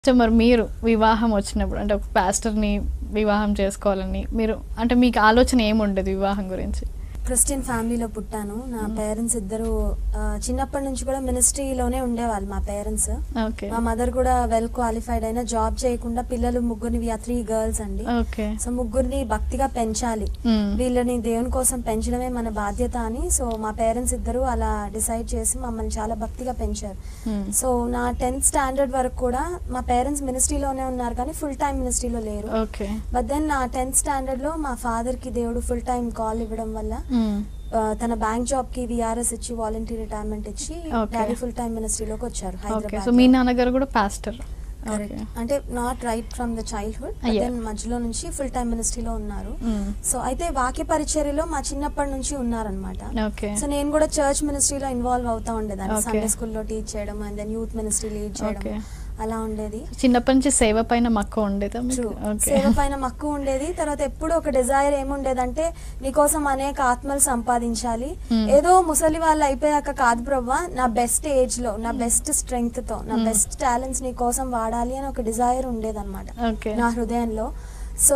So మరి మీరు వివాహం వచ్చినప్పుడు అంటే ఒక పాస్టర్ని వివాహం చేసుకోవాలని మీరు అంటే మీకు ఆలోచన ఏముండదు వివాహం గురించి క్రిస్టియన్ ఫ్యామిలీలో పుట్టాను నా పేరెంట్స్ ఇద్దరు ఆ, చిన్నప్పటి నుంచి కూడా మినిస్ట్రీలోనే ఉండేవాళ్ళు మా పేరెంట్స్ ఓకే మా మదర్ కూడా వెల్ క్వాలిఫైడ్ అయినా జాబ్ చేయకుండా పిల్లలు ముగ్గురిని త్రీ గర్ల్స్ అండి ఓకే సో ముగ్గురిని భక్తిగా పెంచాలి మ్మ్. వీళ్ళని దేవుని కోసం పెంచడమే మన బాధ్యత అని సో మా పేరెంట్స్ ఇద్దరు అలా డిసైడ్ చేసి మమ్మల్ని చాలా భక్తిగా పెంచారు మ్మ్. సో నా టెన్త్ స్టాండర్డ్ వరకు కూడా మా పేరెంట్స్ మినిస్ట్రీలోనే ఉన్నారు కానీ ఫుల్ టైం మినిస్ట్రీలో లేరు ఓకే బట్ దెన్ నా టెన్త్ స్టాండర్డ్ లో మా ఫాదర్ కి దేవుడు ఫుల్ టైం కాల్ ఇవ్వడం వల్ల మ్మ్. ఆ, తన బ్యాంక్ జాబ్ కి విఆర్ఎస్ ఇచ్చి వాలంటీర్ రిటైర్మెంట్ ఇచ్చి Okay. డాడీ ఫుల్ టైం మినిస్ట్రీలోకి వచ్చారు ఓకే హైదరాబాద్ సో మీ నాన్నగారు కూడా పాస్టర్ Correct. ఓకే అంటే not right from the childhood Yeah. Then మధ్యలో నుంచి ఫుల్ టైం మినిస్ట్రీలో ఉన్నారు మ్మ్. సో అయితే వాక్య పరిచర్యలో మా చిన్నప్పటి నుంచి ఉన్నారనమాట ఓకే సో నేను కూడా చర్చ్ మినిస్ట్రీలో ఇన్వాల్వ్ అవుతా ఉండేదాన్ని Okay. సండే స్కూల్లో టీచ్ చేయడం and then youth ministry lead చేయడం Okay. అలా ఉండేది చిన్నప్పటి నుంచి సేవ పైన మక్కువ ఉండేదా మీకు? ట్రూ ఓకే సేవ పైన మక్కువ ఉండేది తర్వాత ఎప్పుడు ఒక డిజైర్ ఏముండేదంటే నీకోసం అనేక ఆత్మలు సంపాదించాలి Hmm. ఏదో ముసలి వాళ్ళు అయిపోయాక కాదు ప్రవ్వా నా బెస్ట్ ఏజ్ లో నా బెస్ట్ స్ట్రెంగ్త్ తో నా Hmm. బెస్ట్ టాలెంట్స్ నీ కోసం వాడాలి అని ఒక డిజైర్ ఉండేదన్నమాట ఓకే నా హృదయంలో సో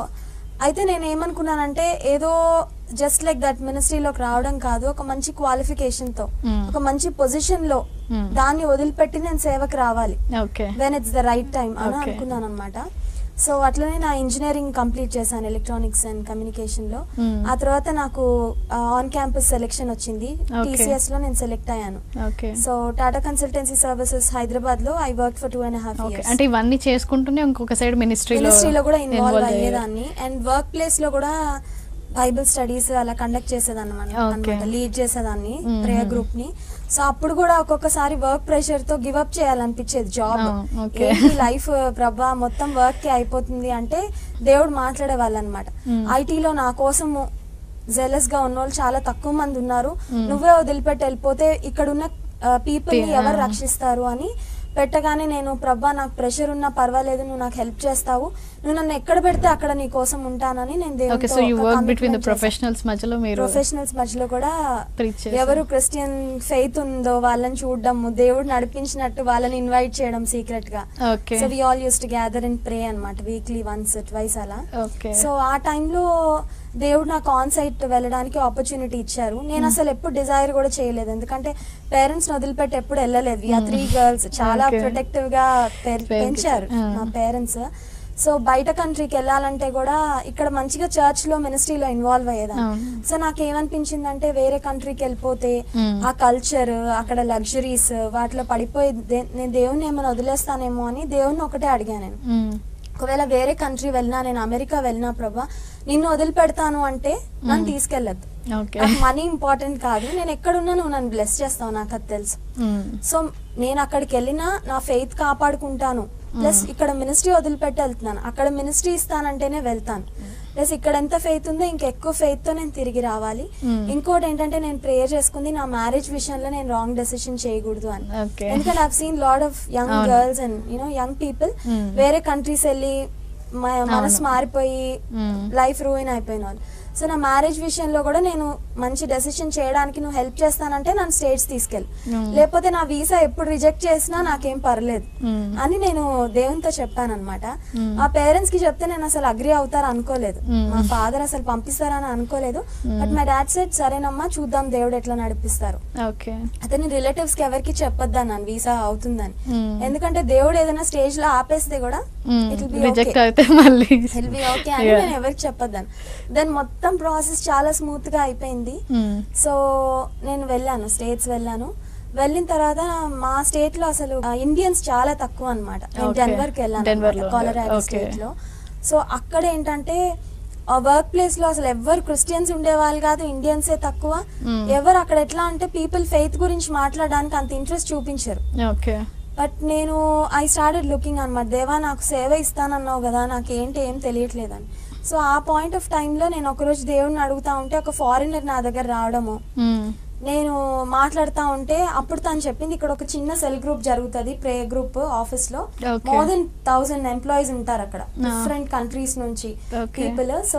అయితే నేను ఏమనుకున్నానంటే ఏదో జస్ట్ లైక్ దట్ మినిస్ట్రీలోకి రావడం కాదు ఒక మంచి క్వాలిఫికేషన్ తో Hmm. ఒక మంచి పొజిషన్ లో Hmm. దాన్ని వదిలిపెట్టి నేను సేవకు రావాలి okay when it's the right time అని Okay. అనుకున్నాను అనమాట సో అట్లనే నా ఇంజనీరింగ్ కంప్లీట్ చేశాను ఎలక్ట్రానిక్స్ అండ్ కమ్యూనికేషన్ లో Hmm. ఆ తర్వాత నాకు ఆన్ క్యాంపస్ సెలెక్షన్ వచ్చింది Okay. టీసీఎస్ లో నేను సెలెక్ట్ అయ్యాను okay so Tata Consultancy Services Hyderabad లో I work for two and half okay years అంటే ఇవన్నీ చేసుకుంటూనే ఇంకొక సైడ్ మినిస్ట్రీలో మినిస్ట్రీలో కూడా ఇన్వాల్వ్ అయ్యేదాన్ని అండ్ వర్క్ ప్లేస్ లో కూడా బైబిల్ స్టడీస్ అలా కండక్ట్ చేసేదాన్ని Okay. అనమాట లీడ్ చేసేదాన్ని Mhm. ప్రేయర్ గ్రూప్ ని సో అప్పుడు కూడా ఒక్కొక్కసారి వర్క్ ప్రెషర్ తో గివ్ అప్ చేయాలనిపించేది జాబ్ Oh, okay. లైఫ్ ప్రభా మొత్తం వర్క్ కి అయిపోతుంది అంటే దేవుడు మాట్లాడే వాళ్ళు అనమాట Mm. ఐటీలో నా కోసము జెలస్ గా ఉన్న వాళ్ళు చాలా తక్కువ మంది ఉన్నారు Mm. నువ్వే వదిలిపెట్టి వెళ్ళిపోతే ఇక్కడ ఉన్న పీపుల్ ని Yeah. ఎవరు రక్షిస్తారు అని పెట్టగానే నేను ప్రభా నాకు ప్రెషర్ ఉన్నా పర్వాలేదు నువ్వు నాకు హెల్ప్ చేస్తావు నువ్వు నన్ను ఎక్కడ పెడితే అక్కడ నీ కోసం ఉంటానని నేను okay so you work between the professionals మధ్యలో మీరు ప్రొఫెషనల్స్ మధ్యలో కూడా Preach చేశారు. ఎవరు క్రిస్టియన్ ఫెయిత్ ఉందో వాళ్ళని చూడడము దేవుడు నడిపించినట్టు వాళ్ళని ఇన్వైట్ చేయడం సీక్రెట్ గా okay so we all use to gather and pray అనమాట వీక్లీ వన్స్ ట్వైస్ అలా ఓకే సో ఆ టైంలో దేవుడు నాకు ఆన్ సైట్ వెళ్ళడానికి ఆపర్చునిటీ ఇచ్చారు నేను అసలు ఎప్పుడు డిజైర్ కూడా చేయలేదు ఎందుకంటే పేరెంట్స్ వదిలిపెట్టి ఎప్పుడు వెళ్ళలేదు ఆ త్రీ గర్ల్స్ చాలా Okay. ప్రొటెక్టివ్ గా పె- Very పెంచారు good. Ah. మా పేరెంట్స్ సో బయట కంట్రీకి వెళ్ళాలంటే కూడా ఇక్కడ మంచిగా చర్చ్ లో మినిస్ట్రీలో ఇన్వాల్వ్ అయ్యేదాన్ని అవును. సో నాకు ఏమనిపించిందంటే వేరే కంట్రీకి వెళ్ళిపోతే Mm. ఆ కల్చర్ అక్కడ లగ్జరీస్ వాటిలో పడిపోయి దే- నేను దేవుణ్ణి ఏమైనా వదిలేస్తానేమో అని దేవుణ్ణి ఒకటే అడిగాను నేను మ్మ్. ఒకవేళ వేరే కంట్రీ వెళ్ళినా నేను అమెరికా వెళ్ళినా ప్రభా నిన్ను వదిలిపెడతాను అంటే నన్ను మ్మ్. తీసుకెళ్ళద్దు ఓకే నాకు మనీ ఇంపార్టెంట్ కాదు నేను ఎక్కడున్నా నువ్వు నన్ను బ్లెస్ చేస్తావు నాకు అది తెలుసు మ్మ్. సో నేను అక్కడికి వెళ్ళినా నా ఫెయిత్ కాపాడుకుంటాను ప్లస్ ఇక్కడ మినిస్ట్రీ వదిలిపెట్టి వెళ్తున్నాను అక్కడ మినిస్ట్రీ ఇస్తానంటేనే వెళ్తాను ప్లస్ ఇక్కడ ఎంత ఫెయిత్ ఉందో ఇంకా ఎక్కువ ఫెయిత్ తో నేను తిరిగి రావాలి Hmm. ఇంకోటి ఏంటంటే నేను ప్రేయర్ చేసుకుంది నా మ్యారేజ్ విషయంలో నేను రాంగ్ డెసిషన్ చేయకూడదు అని Okay. ఎందుకంటే I seen lot of young అవును. Girls and you know young people Hmm. వేరే కంట్రీస్ వెళ్ళి మ- మనసు అవును. మారిపోయి Hmm. లైఫ్ రూయిన్ అయిపోయిన వాళ్ళు సో నా మ్యారేజ్ విషయంలో కూడా నేను మంచి డెసిషన్ చేయడానికి నువ్వు హెల్ప్ చేస్తానంటే నన్ను స్టేట్స్ తీసుకెళ్ళి Hmm. లేకపోతే నా వీసా ఎప్పుడు రిజెక్ట్ చేసినా నాకేం పర్లేదు Hmm. అని నేను దేవునితో చెప్పాను అనమాట Hmm. మా పేరెంట్స్ కి చెప్తే నేను అసలు అగ్రి అవుతారు అనుకోలేదు Hmm. మా ఫాదర్ అసలు పంపిస్తారని అనుకోలేదు Hmm. But my dad said సరేనమ్మా చూద్దాం దేవుడు ఎట్లా నడిపిస్తారు ఓకే అయితే నేను రిలేటివ్స్ కి ఎవరికి చెప్పొద్దా నన్ను వీసా అవుతుందని Hmm. ఎందుకంటే దేవుడు ఏదైనా స్టేజ్ లో ఆపేస్తే కూడా ఇట్ విల్ బి రిజెక్ట్ అయితే మళ్ళీ విల్ బి ఓకే అని Yeah. నేను ఎవరికి చెప్పొద్దాను దెన్ మొత్తం ప్రాసెస్ చాలా స్మూత్ గా అయిపోయింది మ్మ్. సో నేను వెళ్ళాను స్టేట్స్ వెళ్ళాను వెళ్ళిన తర్వాత మా స్టేట్ లో అసలు ఇండియన్స్ చాలా తక్కువ అనమాట నేను Okay. డెన్వర్ కి వెళ్ళాను Denver లో. Colorado Okay. స్టేట్ లో సో అక్కడ ఏంటంటే వర్క్ ప్లేస్ లో అసలు ఎవరు క్రిస్టియన్స్ ఉండేవాళ్ళు కాదు ఇండియన్సే తక్కువ Hmm. ఎవరు అక్కడ ఎట్లా అంటే పీపుల్ ఫెయిత్ గురించి మాట్లాడడానికి అంత ఇంట్రెస్ట్ చూపించారు ఓకే బట్ నేను ఐ స్టార్టెడ్ లుకింగ్ అనమాట దేవా నాకు సేవ ఇస్తానన్నావు కదా నాకు ఏంటి ఏం తెలియట్లేదని సో ఆ పాయింట్ ఆఫ్ టైంలో నేను ఒకరోజు దేవుడిని అడుగుతా ఉంటే ఒక ఫారినర్ నా దగ్గర రావడము మ్మ్. నేను మాట్లాడుతా ఉంటే అప్పుడు తను చెప్పింది ఇక్కడ ఒక చిన్న సెల్ గ్రూప్ జరుగుతుంది ప్రే గ్రూప్ ఆఫీస్ లో Okay. More than thousand employees ఉంటారు అక్కడ Ah. డిఫరెంట్ కంట్రీస్ నుంచి Okay. పీపుల్ సో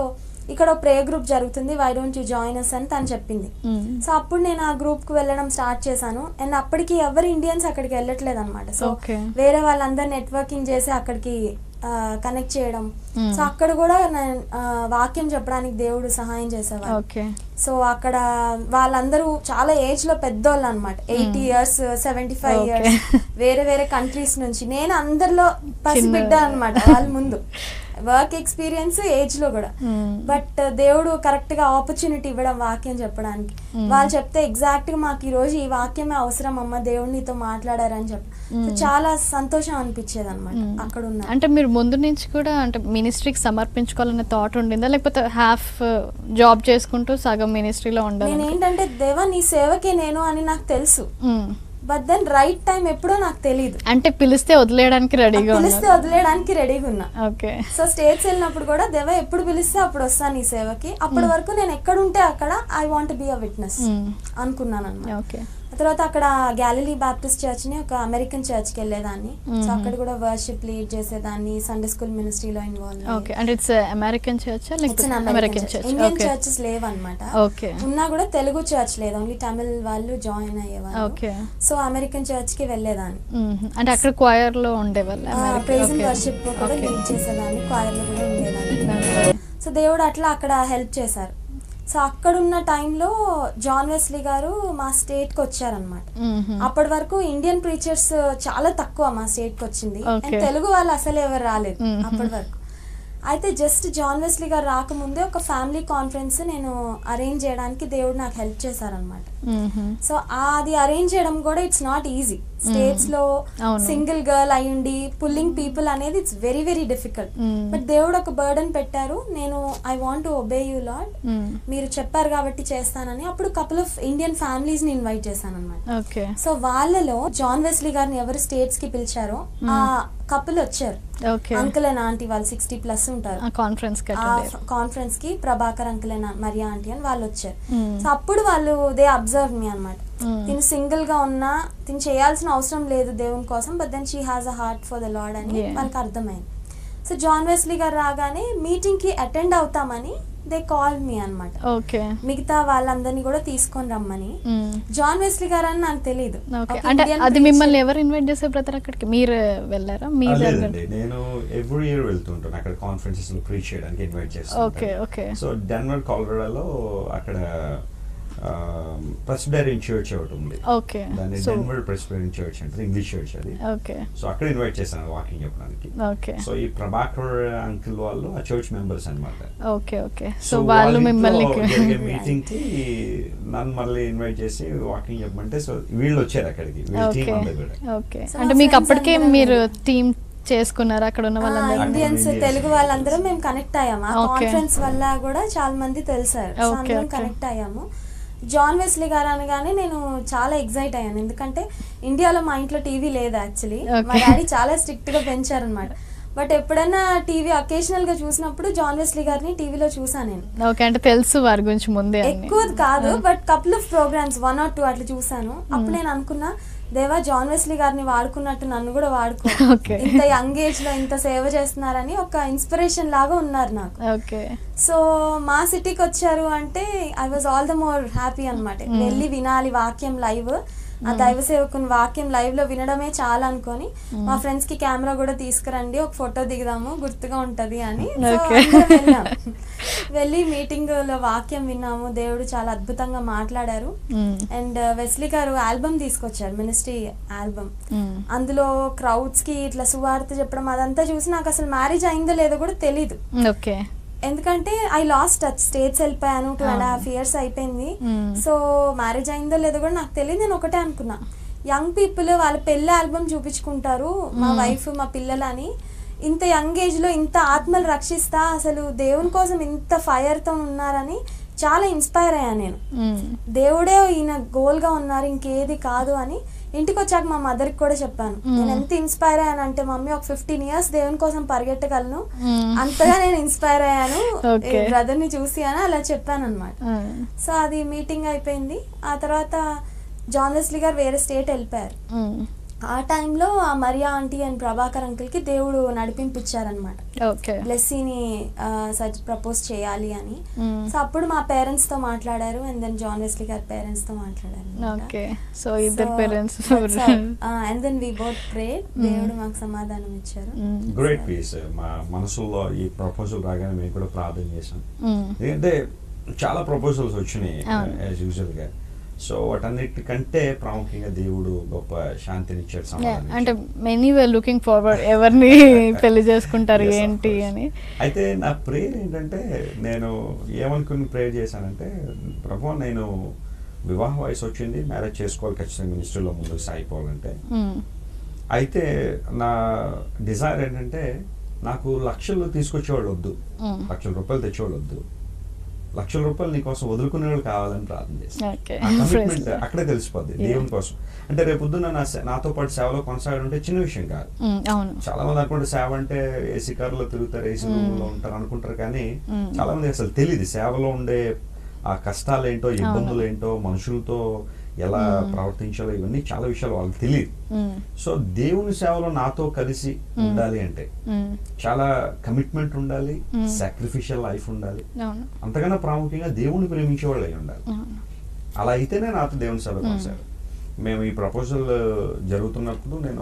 ఇక్కడ ప్రే గ్రూప్ జరుగుతుంది why don't you join us అని తను చెప్పింది మ్మ్. సో అప్పుడు నేను ఆ గ్రూప్ కు వెళ్ళడం స్టార్ట్ చేశాను అండ్ అప్పటికి ఎవరు ఇండియన్స్ అక్కడికి వెళ్ళట్లేదు అనమాట సో Okay. వేరే వాళ్ళందరూ నెట్వర్కింగ్ చేసి అక్కడికి కనెక్ట్ చేయడం Hmm. సో అక్కడ కూడా నేను, ఆ, వాక్యం చెప్పడానికి దేవుడు సహాయం చేసేవాడు ఓకే సో అక్కడ వాళ్ళందరూ చాలా ఏజ్ లో పెద్దోళ్ళు అనమాట eighty years seventy five Okay. Years వేరే వేరే కంట్రీస్ నుంచి నేను అందరిలో పసిబిడ్డ చిన్న- అనమాట వాళ్ళ ముందు వర్క్ ఎక్స్పీరియన్స్ ఏజ్ లో కూడా Hmm. బట్ దేవుడు కరెక్ట్ గా ఆపర్చునిటీ ఇవ్వడం వాక్యం చెప్పడానికి Hmm. వాళ్ళు చెప్తే ఎగ్జాక్ట్ గా మాకు ఈ రోజు ఈ వాక్యమే అవసరం అమ్మ దేవుడు నీతో మాట్లాడారని చెప్పి సో చాలా సంతోషం అనిపించేది అనమాట మ్మ్. అక్కడ ఉన్న అంటే మీరు ముందు నుంచి కూడా అంటే మినిస్ట్రీకి సమర్పించుకోవాలనే థాట్ ఉండిందా లేకపోతే హాఫ్ జాబ్ చేసుకుంటూ సగం మినిస్ట్రీలో నేను ఉండాలి ఏంటంటే దేవా నీ సేవకే నేను అని నాకు తెలుసు బట్ దెన్ రైట్ టైం ఎప్పుడో నాకు తెలియదు అంటే పిలిస్తే వదిలేయడానికి రెడీగా పిలిస్తే ఉన్నారు వదిలేయడానికి రెడీగా ఉన్నా ఓకే సో స్టేట్స్ వెళ్ళినప్పుడు కూడా దేవ ఎప్పుడు పిలిస్తే అప్పుడు వస్తాను ఈ సేవకి అప్పటి వరకు నేను ఎక్కడుంటే అక్కడ I want be a witness hmm. అనుకున్నాను అనమాట ఓకే ఆ తర్వాత అక్కడ గ్యాలరీ బాప్టిస్ట్ చర్చ్ ని ఒక అమెరికన్ చర్చ్ కి వెళ్ళేదాన్ని సో అక్కడ కూడా వర్షిప్ లీడ్ చేసేదాన్ని సండే స్కూల్ మినిస్ట్రీలో ఇన్వాల్వ్ ఓకే అంటే ఇట్స్ అమెరికన్ చర్చ్ లేకపోతే American American church church Indian okay churches లేవన్నమాట ఓకే ఉన్నా కూడా తెలుగు చర్చ్ లేదు ఓన్లీ తమిళ్ వాళ్ళు జాయిన్ అయ్యేవాళ్ళు ఓకే సో అమెరికన్ చర్చ్ కి వెళ్ళేదాన్ని అంటే అక్కడ choir లో ఉండేవాళ్ళు ప్రైజ్ అండ్ వర్షిప్ కూడా లీడ్ చేసేదాన్ని choir లో కూడా ఉండేదాన్ని సో దేవుడు అట్లా అక్కడ హెల్ప్ చేశారు సో అక్కడ ఉన్న టైంలో జాన్ వెస్లీ గారు మా స్టేట్ కి వచ్చారనమాట అప్పటి వరకు ఇండియన్ ప్రీచర్స్ చాలా తక్కువ మా స్టేట్ కి వచ్చింది Okay. And తెలుగు వాళ్ళు అసలు ఎవరు రాలేదు Mhm. అప్పటి వరకు అయితే జస్ట్ జాన్ వెస్లీ గారు రాకముందే ఒక ఫ్యామిలీ కాన్ఫరెన్స్ నేను అరేంజ్ చేయడానికి దేవుడు నాకు హెల్ప్ చేశారనమాట సో అది అరేంజ్ చేయడం కూడా ఇట్స్ నాట్ ఈజీ స్టేట్స్ లో అవును. సింగిల్ గర్ల్ అయ్యుండి పుల్లింగ్ పీపుల్ అనేది it's very very difficult Mm. But దేవుడు ఒక బర్డన్ పెట్టారు నేను I want to obey you Lord మీరు చెప్పారు కాబట్టి చేస్తానని అప్పుడు కపుల్ ఆఫ్ ఇండియన్ ఫ్యామిలీస్ ని ఇన్వైట్ చేశాను అనమాట ఓకే సో వాళ్ళలో జాన్ వెస్లీ గారిని ఎవరు స్టేట్స్ కి పిలిచారో ఆ కపుల్ వచ్చారు ఓకే అంకుల్ అండ్ ఆంటీ వాళ్ళు సిక్స్టీ ప్లస్ ఉంటారు కాన్ఫరెన్స్ ఆ కట్టండి కాన్ఫరెన్స్ కి Prabhakar uncle and Mariya aunty అని వాళ్ళు వచ్చారు Mm. సో అప్పుడు వాళ్ళు దే అబ్జర్వ్ మీ అనమాట Mm. తిను సింగిల్ గా ఉన్నా తిను చేయాల్సిన అవసరం లేదు దేవుని కోసం but then she has a heart for the Lord అని Yeah. వాళ్ళకి అర్థమైంది సో జాన్ వెస్లీ గారు రాగానే మీటింగ్ కి అటెండ్ అవుతామని దే కాల్ మీ అన్నమాట ఓకే మిగతా వాళ్ళందరినీ కూడా తీసుకొని రమ్మని జాన్ వెస్లీ గారు అని నాకు తెలియదు ఓకే ఒక అంటే Indian అది preacher- మిమ్మల్ని ఎవరు ఇన్వైట్ చేసే బ్రదర్ అక్కడికి మీరు వెళ్ళారా మీ ఆ, దగ్గర లేదండి నేను ఎవ్రీ ఇయర్ వెళ్తుంటాను అక్కడ కాన్ఫరెన్సెస్ లో ప్రీచ్ చేయడానికి ఇన్వైట్ చేస్తాను ఓకే, ఓకే. సో డెన్వర్ కాలరాడోలో అక్కడ ప్రెస్బిటేరియన్ చర్చ్ ఒకటి ఉంది ఓకే దాన్ని సో డెన్వర్ ప్రెస్బిటేరియన్ చర్చ్ అంటే ఇంగ్లీష్ చర్చ్ అది ఓకే సో అక్కడ ఇన్వైట్ చేశాను వాకింగ్ చెప్పడానికి ఓకే సో ఈ ప్రభాకర్ అంకుల్ వాళ్ళు ఆ చర్చ్ మెంబర్స్ అన్నమాట ఓకే ఓకే సో వాళ్ళు మిమ్మల్ని మీటింగ్ కి నన్ను మళ్ళీ ఇన్వైట్ చేసి వాకింగ్ చెప్పమంటే సో వీళ్ళు వచ్చారు అక్కడికి వీళ్ళ ఓకే టీం అంతా కూడా ఓకే So, అంటే మా మీకు friends అప్పటికే అందరం మీరు టీమ్ చేసుకున్నారు అక్కడ ఉన్న ఆ, వాళ్ళందరూ ఇండియన్స్ Indians. తెలుగు వాళ్ళందరం మేము కనెక్ట్ అయ్యాము ఆ Okay. కాన్ఫరెన్స్ వల్ల కూడా చాలా మంది తెలిసారు సో Okay, అందరం okay. కనెక్ట్ అయ్యాము జాన్ వెస్లీ గారు అనగానే నేను చాలా ఎగ్జైట్ అయ్యాను ఎందుకంటే ఇండియాలో మా ఇంట్లో టీవీ లేదు యాక్చువల్లీ మా Okay. డాడీ చాలా స్ట్రిక్ట్ గా పెంచారనమాట బట్ ఎప్పుడైనా టీవీ అకేషనల్ గా చూసినప్పుడు జాన్ వెస్లీ గారిని టీవీలో చూసాను నేను ఓకే అంటే తెలుసు వారి గురించి ముందే అన్ని ఎక్కువ కాదు but couple of programs one or two అట్లా చూసాను అప్పుడు నేను అనుకున్నా దేవా జాన్ వెస్లీ గారిని వాడుకున్నట్టు నన్ను కూడా వాడుకో Okay. ఇంత యంగ్ ఏజ్ లో ఇంత సేవ చేస్తున్నారని ఒక ఇన్స్పిరేషన్ లాగా ఉన్నారు నాకు ఓకే సో మా సిటీకి వచ్చారు అంటే I was all the more happy అనమాట వెళ్ళి వినాలి వాక్యం లైవ్ ఆ దైవ సేవకుని వాక్యం లైవ్ లో వినడమే చాలా అనుకొని మా ఫ్రెండ్స్ కి కెమెరా కూడా తీసుకురండి ఒక ఫోటో దిగుదాము గుర్తుగా ఉంటది అని So, Okay. అందరం వెళ్ళాం. వెళ్ళి మీటింగ్ లో వాక్యం విన్నాము దేవుడు చాలా అద్భుతంగా మాట్లాడారు అండ్ వెస్లీ గారు ఆల్బమ్ తీసుకొచ్చారు మినిస్ట్రీ ఆల్బమ్ అందులో క్రౌడ్స్ కి ఇట్లా సువార్త చెప్పడం అదంతా చూసి నాకు అసలు మ్యారేజ్ అయిందో లేదో కూడా తెలీదు ఓకే ఎందుకంటే ఐ లాస్ట్ టచ్ స్టేట్స్ వెళ్ళిపోయాను two and Ah. Half years అయిపోయింది Mm. సో మ్యారేజ్ అయిందో లేదో కూడా నాకు తెలియదు నేను ఒకటే అనుకున్నా యంగ్ పీపుల్ వాళ్ళ పెళ్లి ఆల్బమ్ చూపించుకుంటారు మా వైఫ్ మా పిల్లలు అని ఇంత యంగ్ ఏజ్ లో ఇంత ఆత్మలు రక్షిస్తా అసలు దేవుని కోసం ఇంత ఫైర్ తో ఉన్నారని చాలా ఇన్స్పైర్ అయ్యాను నేను దేవుడే ఈయన గోల్ గా ఉన్నారు ఇంకేది కాదు అని ఇంటికి వచ్చాక మా మదర్ కి కూడా చెప్పాను నేను ఎంత ఇన్స్పైర్ అయ్యాను అంటే మమ్మీ ఒక ఫిఫ్టీన్ ఇయర్స్ దేవుని కోసం పరిగెట్టగలను Mm. అంతగా నేను ఇన్స్పైర్ అయ్యాను Okay. బ్రదర్ ని చూసి అని అలా చెప్పాను అనమాట సో అది మీటింగ్ అయిపోయింది ఆ తర్వాత జాన్ లెస్లీ గారు వేరే స్టేట్ వెళ్ళిపోయారు ఆ టైంలో ఆ మరియా ఆంటీ అండ్ ప్రభాకర్ అంకుల్కి దేవుడు నడిపింపించారనమాట ఓకే బ్లెస్సీని సజ్ ప్రపోజ్ చేయాలి అని మ్మ్. సో అప్పుడు మా పేరెంట్స్ తో మాట్లాడారు అండ్ దెన్ జాన్ వెస్లీ గారి పేరెంట్స్ తో మాట్లాడారు ఓకే సో ఇద్దరు parents and then we both pray దేవుడు మాకు సమాధానం ఇచ్చారు గ్రేట్ పీస్ మా మనసులో ఈ ప్రపోజల్ రాగానే మేము కూడా ప్రార్థన చేసాం ఎందుకంటే చాలా ప్రపోజల్స్ వచ్చినాయి అవును. యాజ్ యూజువల్ గా సో వాటన్నిటికంటే ప్రాముఖ్యంగా దేవుడు గొప్ప శాంతిని ఇచ్చాడు సమాధానం అంటే ఇచ్చాడు. మెనీ వేర్ లుకింగ్ ఫార్వర్డ్ ఎవరిని పెళ్లి చేసుకుంటారు Yes, of ఏంటి course. అని అయితే నా ప్రేయర్ ఏంటంటే నేను ఏమనుకుని ప్రేయర్ చేశానంటే ప్రభు నేను వివాహ వయసు వచ్చింది మ్యారేజ్ చేసుకోవాలి ఖచ్చితంగా మినిస్ట్రీలో ముందుకు సాగిపోవాలంటే మ్మ్. అయితే నా డిజైర్ ఏంటంటే నాకు లక్షలు తీసుకొచ్చేవాళ్ళు వద్దు మ్మ్. లక్షల రూపాయలు తెచ్చేవాళ్ళు వద్దు లక్షల రూపాయలు నీ కోసం వదులుకునేవాళ్ళు కావాలని ప్రార్థన చేశాను Okay. ఆ commitment Praise God. అక్కడే తెలిసిపోద్ది Yeah. దేవుని కోసం అంటే రేపు పొద్దున్న నా సే- నాతో పాటు సేవలో కొనసాగడం అంటే చిన్న విషయం కాదు మ్మ్. అవును చాలా మంది అనుకుంటే సేవ అంటే ఏసీ కార్లో తిరుగుతారు ఏసీ Mm. రూమ్ లో ఉంటారు అనుకుంటారు కానీ Mm. చాలా మంది అసలు తెలియదు సేవలో ఉండే ఆ కష్టాలు ఏంటో అవును. ఇబ్బందులు ఏంటో మనుషులతో ఎలా Mm. ప్రవర్తించాలో ఇవన్నీ చాలా విషయాలు వాళ్ళకి తెలియదు మ్మ్. సో దేవుని సేవలో నాతో కలిసి Mm. ఉండాలి అంటే మ్మ్. చాలా కమిట్మెంట్ ఉండాలి Mm. సాక్రిఫిషియల్ లైఫ్ ఉండాలి అవును అంతకన్నా ప్రాముఖ్యంగా దేవుని ప్రేమించే వాళ్ళు అయి ఉండాలి అవును అలా అయితేనే నాతో దేవుని సేవ Mm. కొనసాగాలి మేము ఈ ప్రపోజల్ జరుగుతున్నప్పుడు నేను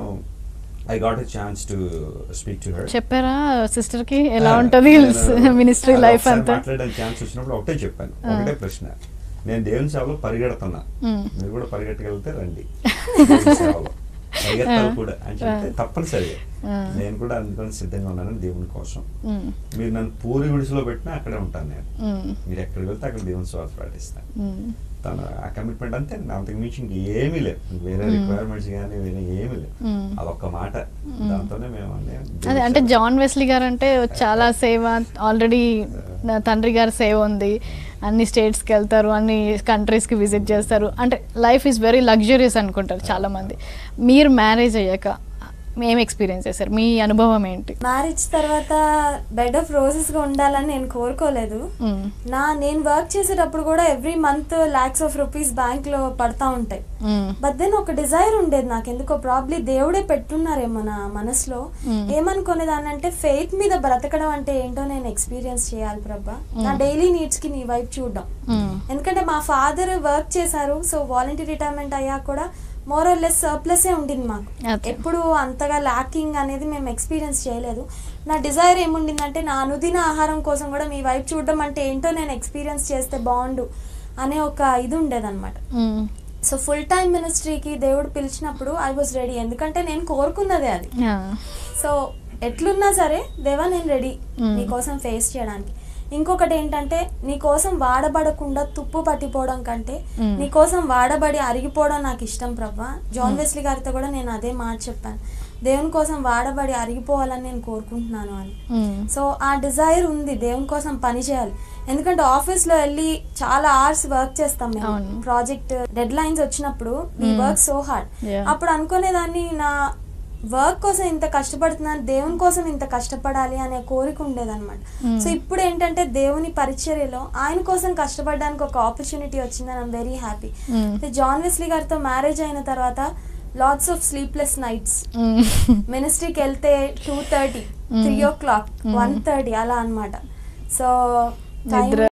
I got a chance to speak to her చెప్పారా సిస్టర్ కి ఎలా ఉంటది మినిస్ట్రీ లైఫ్ అంతా మాట్లాడడానికి ఛాన్స్ వచ్చినప్పుడు ఒకటే చెప్పాను Ah. ఒకటే ప్రశ్న నేను దేవుని సేవలో పరిగెడుతున్నా Mm. మీరు కూడా పరిగెట్టగలిగితే రండి దేవుని సేవలో పరిగెత్తాలి Ah. కూడా అని చెప్తే Ah. తప్పనిసరిగా Ah. నేను కూడా అందుకని సిద్ధంగా ఉన్నాను దేవుని కోసం మ్మ్. మీరు నన్ను పూరి గుడిసెలో పెట్టినా అక్కడే ఉంటాను నేను మ్మ్. మీరు ఎక్కడికి వెళ్తే అక్కడ దేవుని సేవ ప్రకటిస్తాను మ్మ్. తన ఆ కమిట్మెంట్ అంతే అంతకు మించి ఇంకేమీ లేదు వేరే Mm. రిక్వైర్మెంట్స్ కానీ వేరే ఏమీ లేదు Mm. అదొక్క మాట దాంతోనే మేము అన్నీ అదే అంటే జాన్ వెస్లీ గారు అంటే చాలా సేవ ఆల్రెడీ తండ్రి గారి సేవ ఉంది అన్ని స్టేట్స్కి వెళ్తారు అన్ని కంట్రీస్కి విజిట్ చేస్తారు అంటే లైఫ్ ఈజ్ వెరీ లగ్జరియస్ అనుకుంటారు చాలా మంది మీరు మ్యారేజ్ అయ్యాక ఏం ఎక్స్పీరియన్స్ చేశారు మీ అనుభవం ఏంటి మ్యారేజ్ తర్వాత బెడ్ ఆఫ్ రోజెస్ గా ఉండాలని నేను కోరుకోలేదు మ్మ్. నా నేను వర్క్ చేసేటప్పుడు కూడా every month lakhs of rupees bank లో పడతా ఉంటాయి మ్మ్. బట్ దెన్ ఒక డిజైర్ ఉండేది నాకు ఎందుకో ప్రాబ్లీ దేవుడే పెట్టున్నారేమో నా మనసులో Mm. ఏమనుకునేదాన్ని అంటే ఫెయిత్ మీద బ్రతకడం అంటే ఏంటో నేను ఎక్స్పీరియన్స్ చేయాలి ప్రభా నా డైలీ నీడ్స్ కి నీ వైపు చూడడం మ్మ్. ఎందుకంటే మా ఫాదర్ వర్క్ చేశారు సో వాలంటీర్ రిటైర్మెంట్ అయ్యాక కూడా మోర్ ఆర్ లెస్ సర్ప్లసే ఉండింది మాకు Okay. ఎప్పుడు అంతగా ల్యాకింగ్ అనేది మేము ఎక్స్పీరియన్స్ చేయలేదు నా డిజైర్ ఏముండిందంటే నా అనుదిన ఆహారం కోసం కూడా మీ వైపు చూడడం అంటే ఏంటో నేను ఎక్స్పీరియన్స్ చేస్తే బాగుండు అనే ఒక ఇది ఉండేదన్నమాట మ్మ్. సో ఫుల్ టైం మినిస్ట్రీకి దేవుడు పిలిచినప్పుడు ఐ వాజ్ రెడీ ఎందుకంటే నేను కోరుకున్నదే అది యా. సో ఎట్లున్నా సరే దేవా నేను రెడీ Mm. నీకోసం ఫేస్ చేయడానికి ఇంకొకటి ఏంటంటే నీకోసం వాడబడకుండా తుప్పు పట్టిపోవడం కంటే Mm. నీకోసం వాడబడి అరిగిపోవడం నాకు ఇష్టం ప్రభా జాన్ వెస్లీ గారితో కూడా నేను అదే మాట చెప్పాను దేవుని కోసం వాడబడి అరిగిపోవాలని నేను కోరుకుంటున్నాను అని మ్మ్. సో ఆ డిజైర్ ఉంది దేవుని కోసం పని చేయాలి ఎందుకంటే ఆఫీస్ లో వెళ్ళి చాలా అవర్స్ వర్క్ చేస్తాం మేము అవును. ప్రాజెక్ట్ డెడ్ లైన్స్ వచ్చినప్పుడు we Mm. Work so hard Yeah. అప్పుడు అనుకునేదాన్ని నా వర్క్ కోసం ఇంత కష్టపడుతున్నాను దేవుని కోసం ఇంత కష్టపడాలి అనే కోరిక ఉండేదన్నమాట Mm. సో ఇప్పుడు ఏంటంటే దేవుని పరిచర్యలో ఆయన కోసం కష్టపడడానికి ఒక ఆపర్చునిటీ వచ్చిందని I'm very happy Mm. John Wesley గారితో మ్యారేజ్ అయిన తర్వాత లాట్స్ ఆఫ్ స్లీప్లెస్ నైట్స్ మ్మ్. మినిస్ట్రీకి వెళ్తే two thirty three o'clock one thirty అలా అనమాట సో నిద్ర